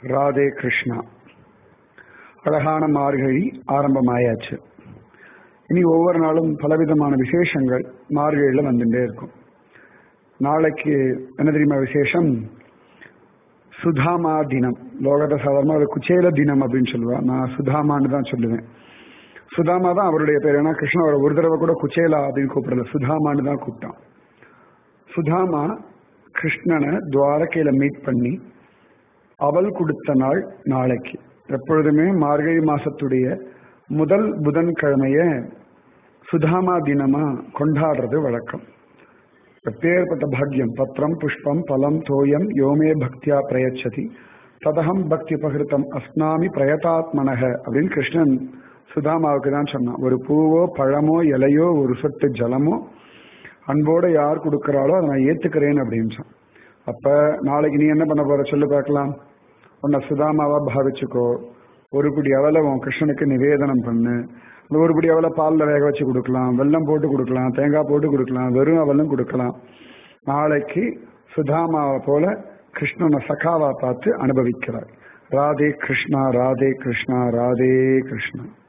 ராதே கிருஷ்ணா அழகான மார்கழி ஆரம்பமாயாச்சு இனி ஒவ்வொரு நாளும் பலவிதமான விசேஷங்கள் மார்கழியில் வந்துட்டே இருக்கும் நாளைக்கு என்ன தெரியுமா விசேஷம் சுதாமா தினம் லோகத்தை சாதாரணமாக அது குச்சேல தினம் அப்படின்னு சொல்லுவேன் நான் சுதாமான்னு தான் சொல்லுவேன் சுதாமா தான் அவருடைய பேர் ஏன்னா கிருஷ்ணன் அவரை ஒரு தடவை கூட குச்சேலா அப்படின்னு கூப்பிடல சுதாமான்னு தான் கூப்பிட்டான் சுதாமா கிருஷ்ணனை துவாரகையில மீட் பண்ணி அவள் கொடுத்த நாள் நாளைக்கு எப்பொழுதுமே மார்கழி மாசத்துடைய முதல் புதன்கிழமைய சுதாமா தினமா கொண்டாடுறது வழக்கம் எப்பேற்பட்ட பாக்யம் பத்திரம் புஷ்பம் பலம் தோயம் யோமே பக்தியா பிரயச்சதி ததகம் பக்தி பகிருத்தம் அஸ்னாமி பிரயதாத்மனக அப்படின்னு கிருஷ்ணன் சுதாமாவுக்கு தான் சொன்னான் ஒரு பூவோ பழமோ இலையோ ஒரு சொட்டு ஜலமோ அன்போட யார் கொடுக்கறாளோ அதை நான் ஏத்துக்கிறேன் அப்படின்னு சொன்னான் அப்ப நாளைக்கு நீ என்ன பண்ண போற சொல்லு பார்க்கலாம் உன்னை சுதாமாவா பாவிச்சுக்கோ ஒரு பிடி அவலை உன் கிருஷ்ணனுக்கு நிவேதனம் பண்ணு அந்த ஒரு பிடி அவலை பாலில் வேக வச்சு கொடுக்கலாம் வெல்லம் போட்டு கொடுக்கலாம் தேங்காய் போட்டு கொடுக்கலாம் வெறும் அவலும் கொடுக்கலாம் நாளைக்கு சுதாமாவை போல கிருஷ்ணனை சகாவா பார்த்து அனுபவிக்கிறார் ராதே கிருஷ்ணா ராதே கிருஷ்ணா ராதே கிருஷ்ணா